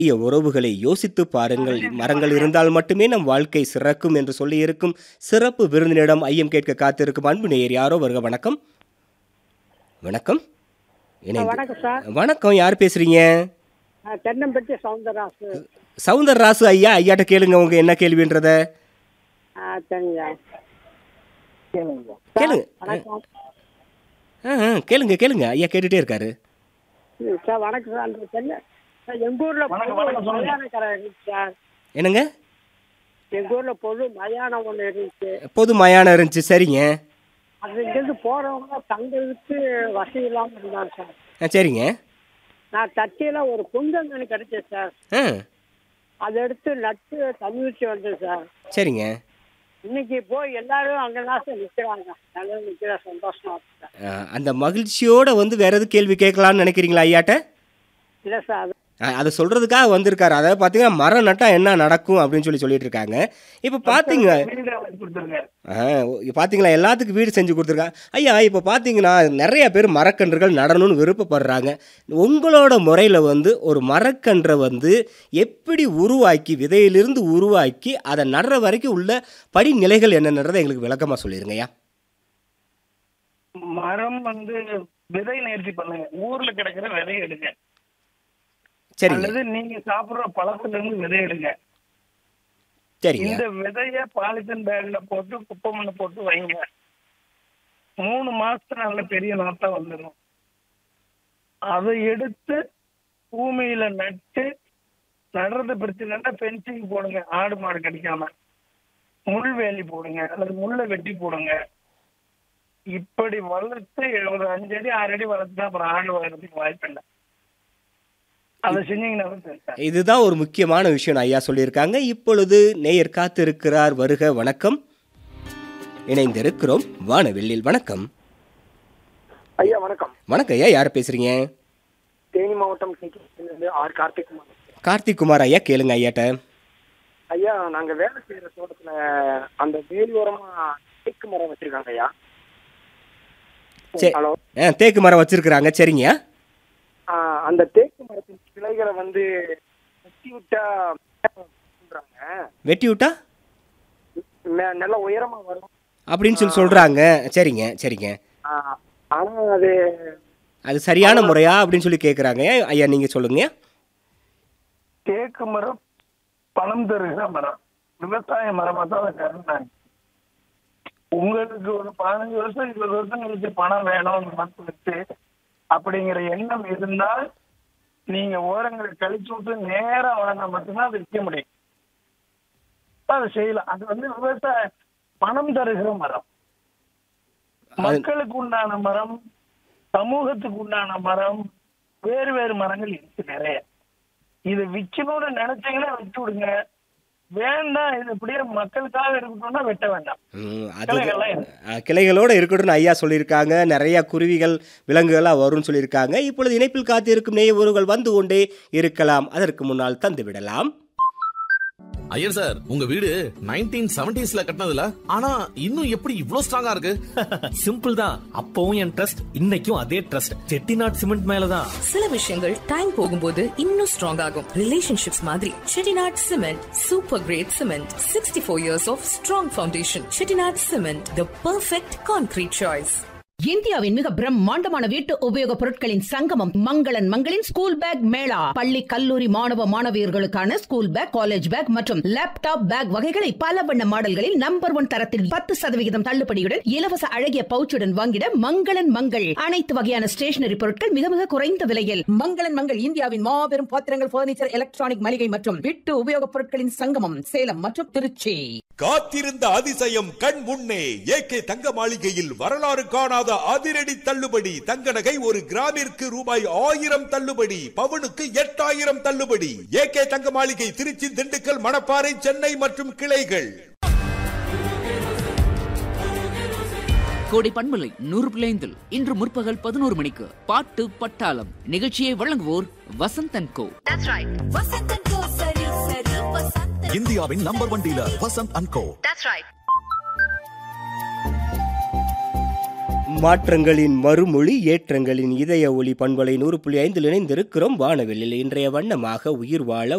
இய உறவுகளை யோசித்து பாருங்கள் மரங்கள் இருந்தால் மட்டுமே நம் வாழ்க்கை சிறக்கும் என்று சொல்லி இருக்கும் சிறப்பு விருந்தினிடம் ஐயம் கேட்க காத்திருக்கும் அன்பு நேயர் யாரோ வருக வணக்கம் வணக்கம் இணைந்து- வணக்கம் சார் வணக்கம் யார் பேசுறீங்க நான் தென்னம்பட்டி சவுந்தரராசு சவுந்தர் ராசு ஐயா ஐயாட்ட கேளுங்க உங்க என்ன கேள்வின்றத ஆ சரிங்க கேளுங்க கேளுங்க வணக்கம் ஆ, ஆ, கேளுங்க கேளுங்க ஐயா கேட்டுட்டே இருக்காரு ம், சார் வணக்கம் சார் அந்த தென்னை சார் எங்கள் ஊரில் பொது மயானக்கரை இருந்துச்சு சார் என்னங்க எங்கள் ஊரில் பொது மயானம் ஒன்று இருந்துச்சு பொது மயானம் இருந்துச்சு சரிங்க அது இங்கேருந்து போகிறவங்க தங்கிறதுக்கு வசதி இல்லாமல் இருந்தாங்க சார் ஆ, சரிங்க நான் தட்டியில் ஒரு புங்கங்கன்னு கிடைச்சேன் சார் ஆ அதை எடுத்து நட்டு தண்ணி ஊற்றி வந்தேன் சார் சரிங்க இன்னைக்கு போய் எல்லாரும் அங்கே தான் சார் நிற்கிறாங்க நல்லா நிற்கிற சந்தோஷமா இருக்கு சார் ஆ, அந்த மகிழ்ச்சியோட வந்து வேற எதுவும் கேள்வி கேட்கலாம்னு நினைக்கிறீங்களா ஐயாட்ட இல்லை சார் அது ஆ, அதை சொல்றதுக்காக வந்திருக்காரு அதாவது பார்த்தீங்கன்னா மரம் நட்டா என்ன நடக்கும் அப்படின்னு சொல்லி சொல்லிட்டு இருக்காங்க இப்போ பார்த்தீங்க ஆ, ஓ- பார்த்தீங்களா எல்லாத்துக்கும் வீடு செஞ்சு கொடுத்துருக்காங்க ஐயா இப்போ பார்த்தீங்கன்னா நிறைய பேர் மரக்கன்றுகள் நடணும்னு விருப்பப்படுறாங்க உங்களோட முறையில் வந்து ஒரு மரக்கன்றை வந்து எப்படி உருவாக்கி விதையிலிருந்து உருவாக்கி அதை நடுற வரைக்கும் உள்ள படிநிலைகள் என்னன்றதை எங்களுக்கு விளக்கமாக சொல்லிடுங்க ஐயா மரம் வந்து விதை நேர்த்தி பண்ணுங்க ஊர்ல கிடைக்கிற விதை எடுங்க சரிங்க அல்லது நீங்க சாப்பிடுற பழத்துல இருந்து விதை எடுங்க சரிங்க இந்த விதைய பாலித்தீன் பேக்ல போட்டு குப்பை மண்ணு போட்டு வைங்க மூணு மாசத்துல நல்ல பெரிய நாத்தா வந்துடும் அதை எடுத்து பூமியில நட்டு நடுறது பிரச்சனைனா பென்சிங் போடுங்க ஆடு மாடு கடிக்காம முள் வேலி போடுங்க அல்லது முள்ளை வெட்டி போடுங்க இப்படி வளர்த்து ஒரு அஞ்சு அடி ஆறு அடி வளர்த்து அப்புறம் ஆடு வளர்றதுக்கு வாய்ப்பு இல்லை அதை செஞ்சீங்கன்னா பெருசா இதுதான் ஒரு முக்கியமான விஷயம் ஐயா சொல்லியிருக்காங்க இப்பொழுது நேயர் காத்திருக்கிறார் வருக வணக்கம் இணைந்திருக்கிறோம் வானவெள்ளில் வணக்கம் ஐயா வணக்கம் வணக்கம் ஐயா யார் பேசுறீங்க தேனி மாவட்டம் கிணக்கிலிருந்து ஆர் கார்த்திக் குமார் கார்த்திக் குமார் ஐயா கேளுங்க ஐயாட்ட ஐயா நாங்க வேலை செய்யற தோட்டத்துல அந்த வேலி ஓரமா தேக்கு மரம் வச்சிருக்காங்க ஐயா சரி. ஹலோ ஆ தேக்கு மரம் வச்சிருக்கிறாங்க சரிங்க ஆ, அந்த தேக்கு மரத்தின் கிளைகளை வந்து வெட்டி விட்டா சொல்றாங்க வெட்டி விட்டா மே- நல்ல உயரமா வரும் அப்படின்னு சொல்லி சொல்றாங்க சரிங்க சரிங்க ஆ, ஆனா அது அது சரியான முறையா அப்படின்னு சொல்லி கேட்குறாங்க ஐயா நீங்க சொல்லுங்க தேக்கு மரம் பணம் தருகிற மரம் விவசாய மரமா தான் அதை கருதுனாங்க உங்களுக்கு ஒரு பதினஞ்சு வருஷம் இருபது வருஷம் கழிச்சு பணம் வேணும் அந்த மரத்தை வச்சு அப்படிங்கிற எண்ணம் இருந்தால் நீங்க ஓரங்களை கழிச்சு விட்டு நேரா வளர்ந்தா மட்டும்தான் அதை விற்க முடியும் அதை செய்யலாம் அது வந்து விவசாய பணம் தருகிற மரம் மக்களுக்கு உண்டான மரம் சமூகத்துக்கு உண்டான மரம் வேறு வேறு மரங்கள் இருக்கு நிறைய இது விக்கணும்னு நினைச்சீங்கன்னா விட்டு விடுங்க வேண்டாம் இது இப்படியே மக்களுக்காக இருக்கணும்னா வெட்ட வேண்டாம் ம், அது கிளைகள்லாம் இருக்கு. ஆ, கிளைகளோட இருக்கட்டும்னு ஐயா சொல்லியிருக்காங்க நிறைய குருவிகள் விலங்குகளாக வரும்னு சொல்லியிருக்காங்க இப்பொழுது இணைப்பில் காத்திருக்கும் நேய உறவுகள் வந்து கொண்டே இருக்கலாம் அதற்கு முன்னால் தந்து விடலாம் ஐயர் சார் உங்க வீடு நைன்டீன் செவன்டிஸ்ல கட்டினதுல ஆனா இன்னும் எப்படி இவ்ளோ ஸ்ட்ராங்கா இருக்கு சிம்பிள் தான் அப்பவும் என் ட்ரஸ்ட் இன்னைக்கும் அதே ட்ரஸ்ட் செட்டிநாட் சிமெண்ட் மேலதான் சில விஷயங்கள் டைம் போகும்போது இன்னும் ஸ்ட்ராங் ஆகும் ரிலேஷன்ஷிப்ஸ் மாதிரி Chettinad cement super grade cement sixty four years of strong foundation Chettinad cement the perfect concrete choice இந்தியாவின் மிக பிரம்மாண்டமான வீட்டு உபயோகப் பொருட்களின் சங்கமம் மங்களன் மங்களின் ஸ்கூல் பேக் மேளா பள்ளி கல்லூரி மாணவ மாணவியர்களுக்கான ஸ்கூல் பேக் காலேஜ் பேக் மற்றும் லேப்டாப் பேக் வகைகளை பல வண்ண மாடல்களில் நம்பர் ஒன் தரத்தில் பத்து சதவிகிதம் தள்ளுபடியுடன் இலவச அழகிய பவுச்சுடன் வாங்கிட மங்களன் மங்கள் அனைத்து வகையான ஸ்டேஷனரி பொருட்கள் மிக மிக குறைந்த விலையில் மங்களன் மங்கள் இந்தியாவின் மாபெரும் பாத்திரங்கள் பர்னிச்சர் எலக்ட்ரானிக் மளிகை மற்றும் வீட்டு உபயோகப் பொருட்களின் சங்கமம் சேலம் மற்றும் திருச்சி காத்திருந்த அதிசயம் கண் முன்னே ஏகே தங்க மாளிகையில் வரலாறு காணாத அதிரடி தள்ளுபடி தங்க நகை ஒரு கிராமிற்கு ரூபாய் ஆயிரம் தள்ளுபடி பவுனுக்கு எட்டாயிரம் தள்ளுபடி ஏகே தங்க மாளிகை திருச்சி திண்டுக்கல் மணப்பாறை சென்னை மற்றும் கிளைகள் கோடை பண்பலை நூறு பிள்ளைந்தில் இன்று முற்பகல் பதினோரு மணிக்கு பாட்டு பட்டாளம் நிகழ்ச்சியை வழங்குவோர் வசந்தன் கோ இந்தியாவின் number one dealer Vasanth and co மாற்றங்களின் மறுமொழி ஏற்றங்களின் இதய ஒளி பண்பலை நூறு புள்ளி ஐந்தில் இணைந்திருக்கிறோம் வானவெளியில் இன்றைய வண்ணமாக உயிர் வாழ